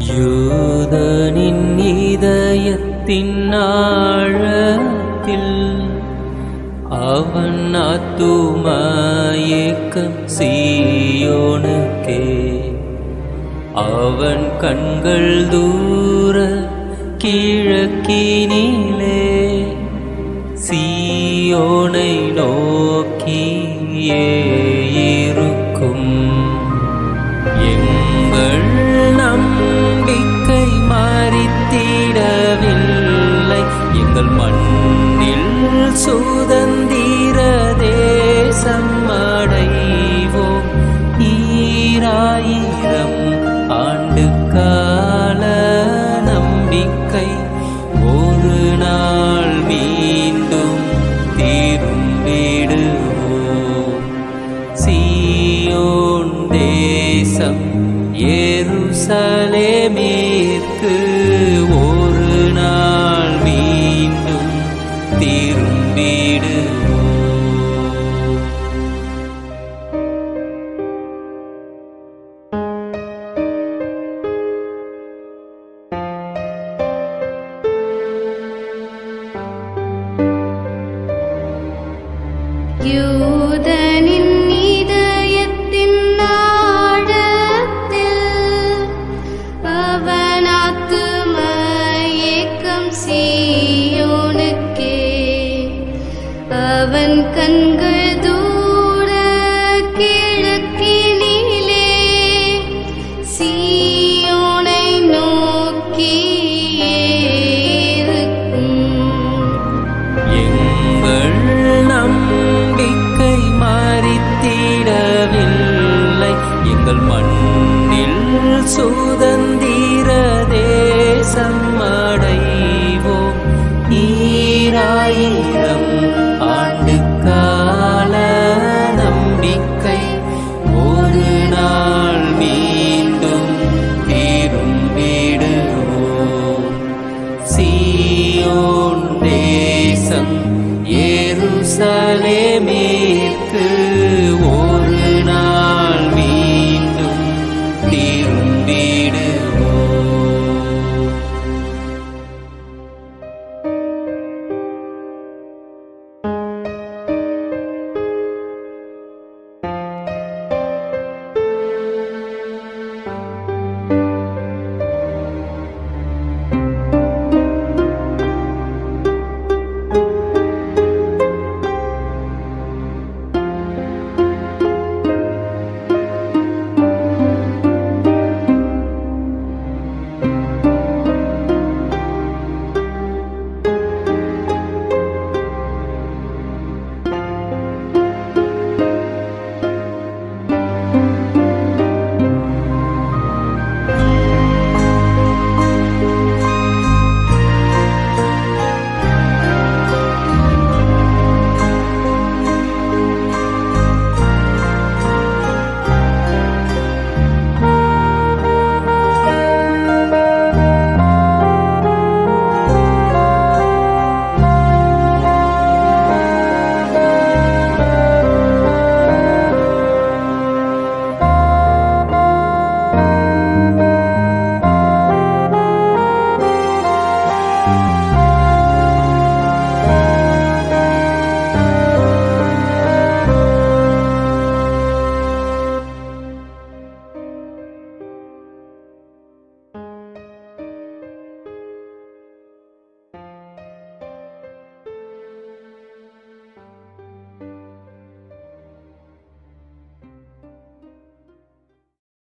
யூதனின் இதயத்தின் ஆழத்தில் அவன் ஆத்துமாயேக்கம் சீயோனுக்கே அவன் கண்கள் தூர கிழக்கினிலே சீயோனை நோக்கியே இருக்கும் எங்கள் நம்பிக்கை மாறித்திடவில்லை எங்கள் மண்ணில் சுதந்திர தேசம் அடைவோம் ஈராயிரம் ஆண்டு கால நம்பிக்கை ஒரு நாள் மீண்டும் திரும்பிடுவோம் சீயோன் தேசம் எருசலேமிற்கு ஒரு நாள் மீண்டும் திரும்பிடுவோம் யூதனின் இதயத்தின் ஆழத்தில் அவன் ஆத்தும ஏக்கம் சீயோனுக்கே அவன் கண்கள் தூர கிழக்கினிலே சீயோனை நோக்கியே இருக்கும் எங்கள் நம்பிக்கை மாறித்திடவில்லை எங்கள் மண்ணில் சுதந்திர தேசம்